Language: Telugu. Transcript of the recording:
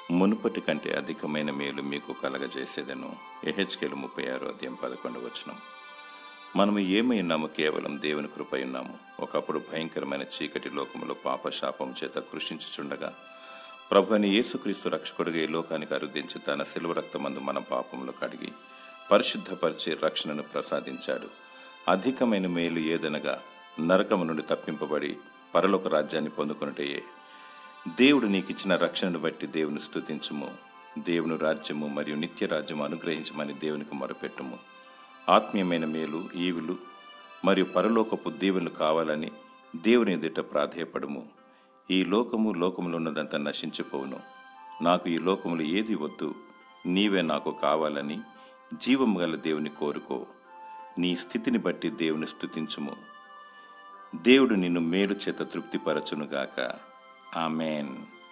మునుపటి కంటే అధికమైన మేలు మీకు కలగజేసేదను ఎహెచ్కేలు ముప్పై ఆరు అధ్యాయం పదకొండు వచనం మనము ఏమై ఉన్నాము కేవలం దేవుని కృపై ఉన్నాము ఒకప్పుడు భయంకరమైన చీకటి లోకములో పాప శాపం చేత కృషించుచుండగా ప్రభు అని యేసుక్రీస్తు రక్షకుడిగా ఈ లోకానికి అరుదించి తన శిలువ రక్తమందు మన పాపములు కడిగి పరిశుద్ధపరిచి రక్షణను ప్రసాదించాడు అధికమైన మేలు ఏదనగా నరకము నుండి తప్పింపబడి పరలోక రాజ్యాన్ని పొందుకొనుటయే దేవుడు నీకిచ్చిన రక్షణను బట్టి దేవుని స్తుతించుము దేవుని రాజ్యము మరియు నిత్య రాజ్యము అనుగ్రహించమని దేవునికి మొరపెట్టుము ఆత్మీయమైన మేలు ఈవులు మరియు పరలోకపు దీవెనలు కావాలని దేవుని ఎదుట ప్రాధేయపడుము ఈ లోకము లోకములో ఉన్నదంతా నశించిపోవును నాకు ఈ లోకములు ఏది వద్దు నీవే నాకు కావాలని జీవము గల దేవుని కోరుకో నీ స్థితిని బట్టి దేవుని స్తుతించుము దేవుడు నిన్ను మేలు చేత తృప్తిపరచునుగాక ఆమెన్